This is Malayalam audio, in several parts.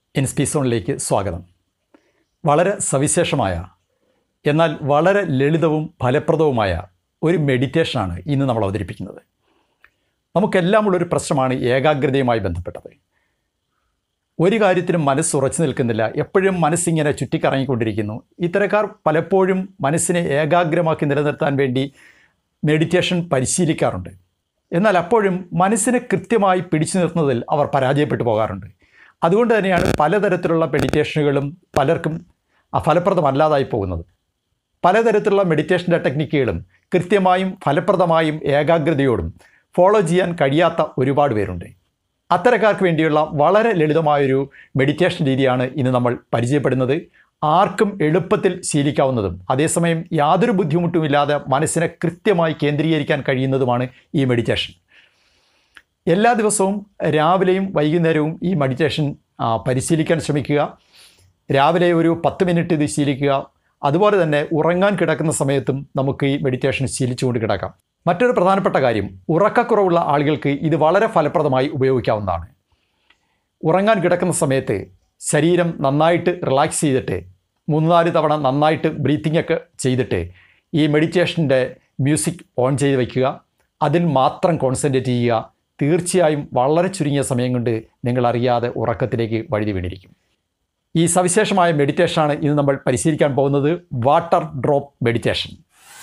ഇൻസ്പീസോണിലേക്ക് സ്വാഗതം വളരെ സവിശേഷമായ എന്നാൽ വളരെ ലളിതവും ഫലപ്രദവുമായ ഒരു മെഡിറ്റേഷനാണ് ഇന്ന് നമ്മൾ അവതരിപ്പിക്കുന്നത് നമുക്കെല്ലാമുള്ളൊരു പ്രശ്നമാണ് ഏകാഗ്രതയുമായി ബന്ധപ്പെട്ടത് ഒരു കാര്യത്തിനും മനസ്സ് ഉറച്ചു നിൽക്കുന്നില്ല എപ്പോഴും മനസ്സിങ്ങനെ ചുറ്റിക്കറങ്ങിക്കൊണ്ടിരിക്കുന്നു ഇത്തരക്കാർ പലപ്പോഴും മനസ്സിനെ ഏകാഗ്രമാക്കി നിലനിർത്താൻ വേണ്ടി മെഡിറ്റേഷൻ പരിശീലിക്കാറുണ്ട് എന്നാൽ അപ്പോഴും മനസ്സിനെ കൃത്യമായി പിടിച്ചു നിർത്തുന്നതിൽ അവർ പരാജയപ്പെട്ടു പോകാറുണ്ട് അതുകൊണ്ട് തന്നെയാണ് പലതരത്തിലുള്ള മെഡിറ്റേഷനുകളും പലർക്കും ഫലപ്രദമല്ലാതായി പോകുന്നത് പലതരത്തിലുള്ള മെഡിറ്റേഷൻ്റെ ടെക്നിക്കുകളും കൃത്യമായും ഫലപ്രദമായും ഏകാഗ്രതയോടും ഫോളോ ചെയ്യാൻ കഴിയാത്ത ഒരുപാട് പേരുണ്ട് അത്തരക്കാർക്ക് വേണ്ടിയുള്ള വളരെ ലളിതമായൊരു മെഡിറ്റേഷൻ രീതിയാണ് ഇന്ന് നമ്മൾ പരിചയപ്പെടുന്നത് ആർക്കും എളുപ്പത്തിൽ ശീലിക്കാവുന്നതും അതേസമയം യാതൊരു ബുദ്ധിമുട്ടുമില്ലാതെ മനസ്സിനെ കൃത്യമായി കേന്ദ്രീകരിക്കാൻ കഴിയുന്നതുമാണ് ഈ മെഡിറ്റേഷൻ എല്ലാ ദിവസവും രാവിലെയും വൈകുന്നേരവും ഈ മെഡിറ്റേഷൻ ആ, പരിശീലിക്കാൻ ശ്രമിക്കുക രാവിലെ ഒരു പത്ത് മിനിറ്റ് ഇത് ശീലിക്കുക അതുപോലെ തന്നെ ഉറങ്ങാൻ കിടക്കുന്ന സമയത്തും നമുക്ക് ഈ മെഡിറ്റേഷൻ ശീലിച്ചുകൊണ്ട് കിടക്കാം മറ്റൊരു പ്രധാനപ്പെട്ട കാര്യം ഉറക്കക്കുറവുള്ള ആളുകൾക്ക് ഇത് വളരെ ഫലപ്രദമായി ഉപയോഗിക്കാവുന്നതാണ് ഉറങ്ങാൻ കിടക്കുന്ന സമയത്ത് ശരീരം നന്നായിട്ട് റിലാക്സ് ചെയ്തിട്ട് മൂന്ന് നാല് തവണ നന്നായിട്ട് ബ്രീത്തിങ് ഒക്കെ ചെയ്തിട്ട് ഈ മെഡിറ്റേഷൻ്റെ മ്യൂസിക് ഓൺ ചെയ്ത് വയ്ക്കുക അതിൽ മാത്രം കോൺസെൻട്രേറ്റ് ചെയ്യുക തീർച്ചയായും വളരെ ചുരുങ്ങിയ സമയം കൊണ്ട് നിങ്ങൾ അറിയാതെ ഉറക്കത്തിലേക്ക് വഴുതി വീണിരിക്കും ഈ സവിശേഷമായ മെഡിറ്റേഷനാണ് ഇന്ന് നമ്മൾ പരിശീലിക്കാൻ പോകുന്നത് വാട്ടർ ഡ്രോപ്പ് മെഡിറ്റേഷൻ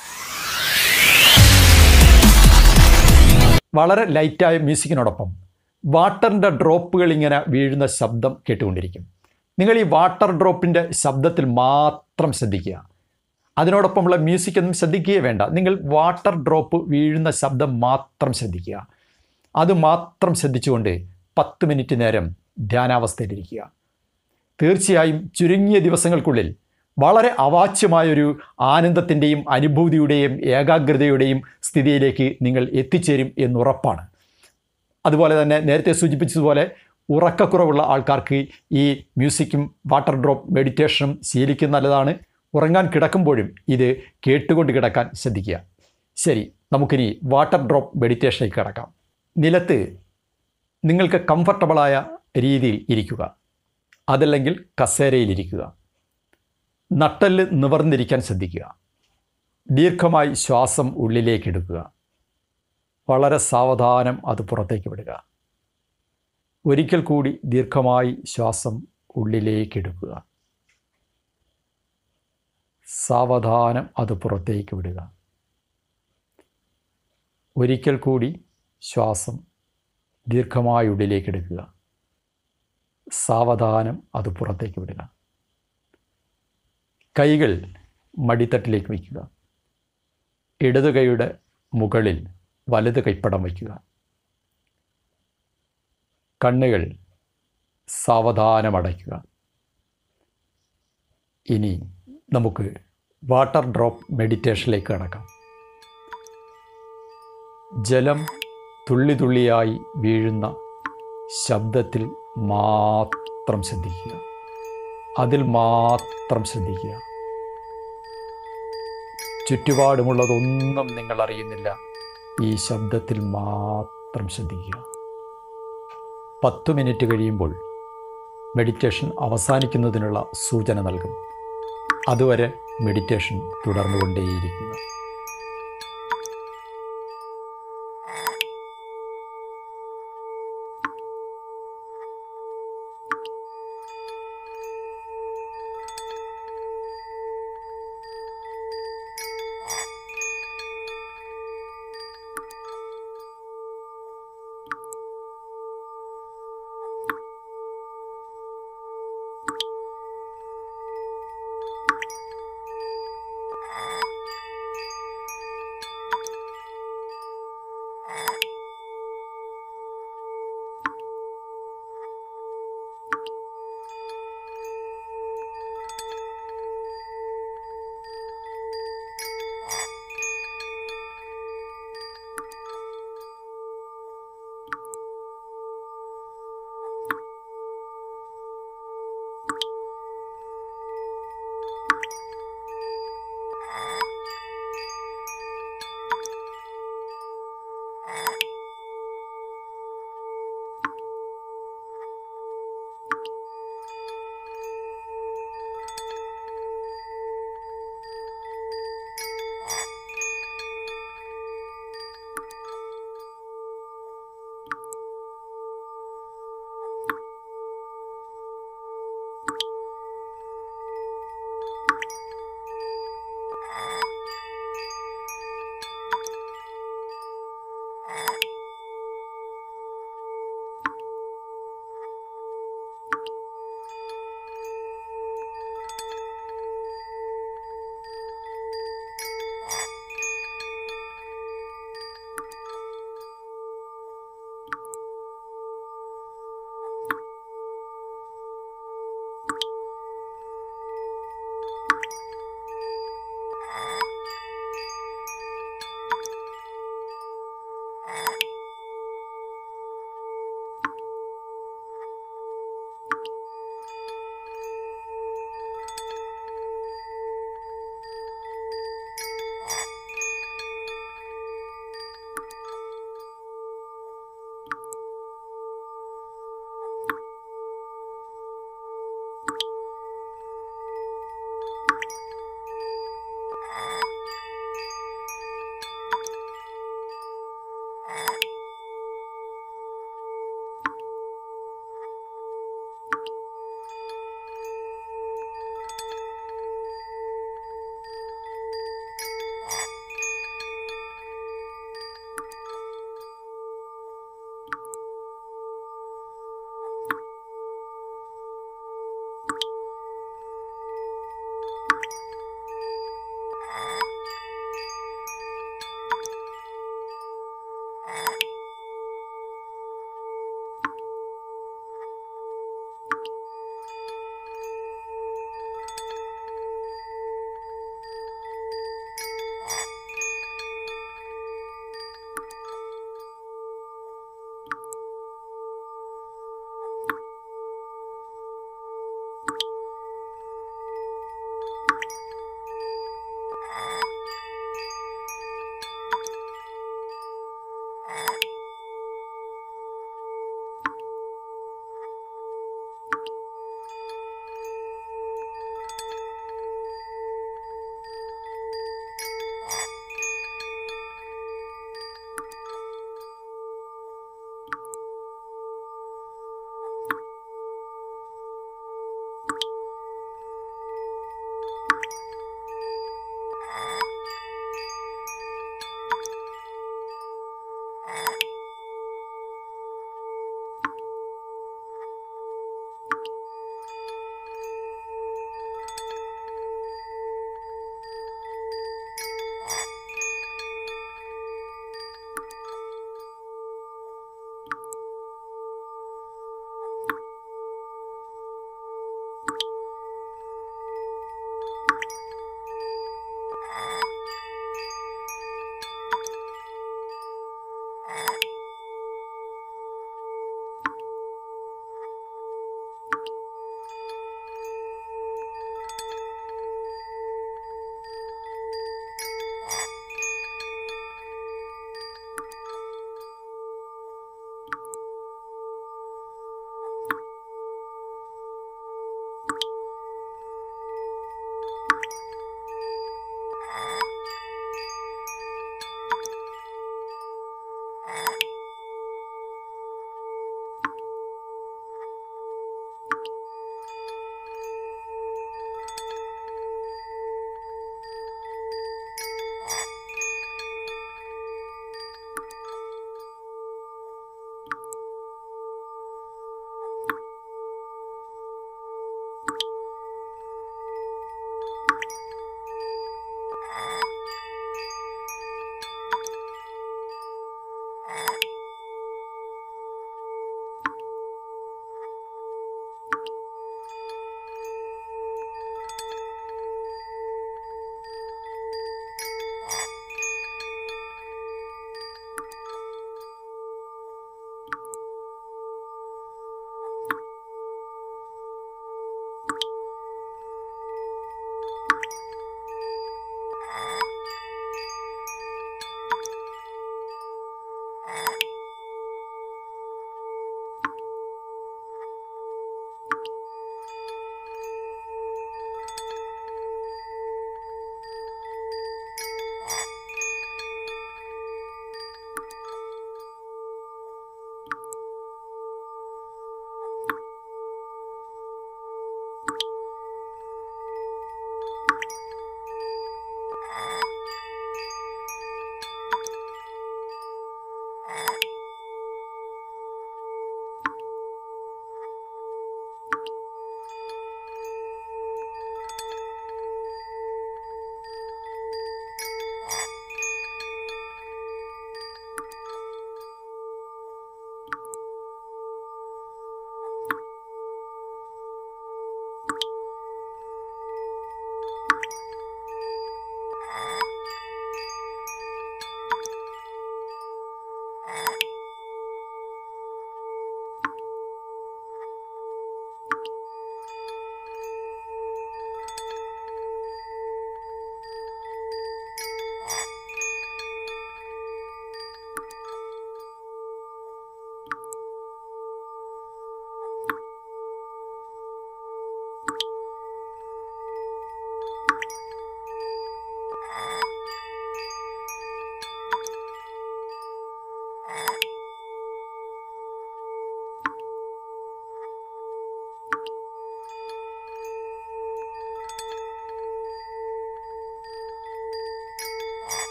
വളരെ ലൈറ്റായ മ്യൂസിക്കിനോടൊപ്പം വാട്ടറിൻ്റെ ഡ്രോപ്പുകൾ ഇങ്ങനെ വീഴുന്ന ശബ്ദം കേട്ടുകൊണ്ടിരിക്കും നിങ്ങൾ ഈ വാട്ടർ ഡ്രോപ്പിൻ്റെ ശബ്ദത്തിൽ മാത്രം ശ്രദ്ധിക്കുക അതിനോടൊപ്പമുള്ള മ്യൂസിക് ഒന്നും ശ്രദ്ധിക്കുകയേ വേണ്ട നിങ്ങൾ വാട്ടർ ഡ്രോപ്പ് വീഴുന്ന ശബ്ദം മാത്രം ശ്രദ്ധിക്കുക അത് മാത്രം ശ്രദ്ധിച്ചുകൊണ്ട് പത്ത് മിനിറ്റ് നേരം ധ്യാനാവസ്ഥയിലിരിക്കുക തീർച്ചയായും ചുരുങ്ങിയ ദിവസങ്ങൾക്കുള്ളിൽ വളരെ അവാച്യമായൊരു ആനന്ദത്തിൻ്റെയും അനുഭൂതിയുടെയും ഏകാഗ്രതയുടെയും സ്ഥിതിയിലേക്ക് നിങ്ങൾ എത്തിച്ചേരും എന്നുറപ്പാണ് അതുപോലെ തന്നെ നേരത്തെ സൂചിപ്പിച്ചതുപോലെ ഉറക്കക്കുറവുള്ള ആൾക്കാർക്ക് ഈ മ്യൂസിക്കും വാട്ടർ ഡ്രോപ്പ് മെഡിറ്റേഷനും ശീലിക്കുന്ന നല്ലതാണ് ഉറങ്ങാൻ കിടക്കുമ്പോഴും ഇത് കേട്ടുകൊണ്ട് കിടക്കാൻ ശ്രദ്ധിക്കുക ശരി നമുക്കിനി വാട്ടർ ഡ്രോപ്പ് മെഡിറ്റേഷനിലേക്ക് കിടക്കാം നിലത്ത് നിങ്ങൾക്ക് കംഫർട്ടബിളായ രീതിയിൽ ഇരിക്കുക അതല്ലെങ്കിൽ കസേരയിലിരിക്കുക നട്ടല് നിവർന്നിരിക്കാൻ ശ്രദ്ധിക്കുക ദീർഘമായി ശ്വാസം ഉള്ളിലേക്ക് എടുക്കുക വളരെ സാവധാനം അത് പുറത്തേക്ക് വിടുക ഒരിക്കൽ കൂടി ദീർഘമായി ശ്വാസം ഉള്ളിലേക്ക് എടുക്കുക സാവധാനം അത് പുറത്തേക്ക് വിടുക ഒരിക്കൽ കൂടി ശ്വാസം ദീർഘമായി ഉള്ളിലേക്ക് എടുക്കുക സാവധാനം അത് പുറത്തേക്ക് വിടുക കൈകൾ മടിത്തട്ടിലേക്ക് വയ്ക്കുക ഇടതു കൈയുടെ മുകളിൽ വലത് കൈപ്പടം വയ്ക്കുക കണ്ണുകൾ സാവധാനം അടയ്ക്കുക ഇനി നമുക്ക് വാട്ടർ ഡ്രോപ്പ് മെഡിറ്റേഷനിലേക്ക് കടക്കാം ജലം തുള്ളി തുള്ളിയായി വീഴുന്ന ശബ്ദത്തിൽ മാത്രം ശ്രദ്ധിക്കുക അതിൽ മാത്രം ശ്രദ്ധിക്കുക ചുറ്റുപാടുമുള്ളതൊന്നും നിങ്ങൾ അറിയുന്നില്ല ഈ ശബ്ദത്തിൽ മാത്രം ശ്രദ്ധിക്കുക പത്ത് മിനിറ്റ് കഴിയുമ്പോൾ മെഡിറ്റേഷൻ അവസാനിക്കുന്നതിനുള്ള സൂചന നൽകും അതുവരെ മെഡിറ്റേഷൻ തുടർന്നുകൊണ്ടേയിരിക്കുക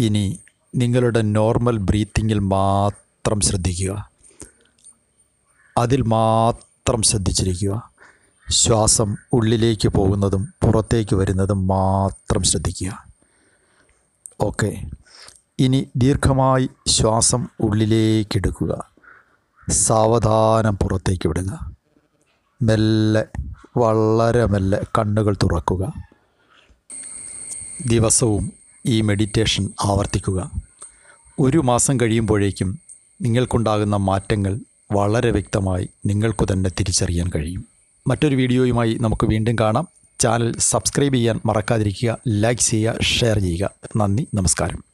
ഇനി നിങ്ങളുടെ നോർമൽ ബ്രീത്തിങ്ങിൽ മാത്രം ശ്രദ്ധിക്കുക അതിൽ മാത്രം ശ്രദ്ധിച്ചിരിക്കുക ശ്വാസം ഉള്ളിലേക്ക് പോകുന്നതും പുറത്തേക്ക് വരുന്നതും മാത്രം ശ്രദ്ധിക്കുക ഓക്കെ ഇനി ദീർഘമായി ശ്വാസം ഉള്ളിലേക്കെടുക്കുക സാവധാനം പുറത്തേക്ക് വിടുക മെല്ലെ വളരെ മെല്ലെ കണ്ണുകൾ തുറക്കുക ദിവസവും ഈ മെഡിറ്റേഷൻ ആവർത്തിക്കുക ഒരു മാസം കഴിയുമ്പോഴേക്കും നിങ്ങൾക്കുണ്ടാകുന്ന മാറ്റങ്ങൾ വളരെ വ്യക്തമായി നിങ്ങൾക്കു തന്നെ തിരിച്ചറിയാൻ കഴിയും മറ്റൊരു വീഡിയോയുമായി നമുക്ക് വീണ്ടും കാണാം ചാനൽ സബ്സ്ക്രൈബ് ചെയ്യാൻ മറക്കാതിരിക്കുക ലൈക്ക് ചെയ്യുക ഷെയർ ചെയ്യുക നന്ദി നമസ്കാരം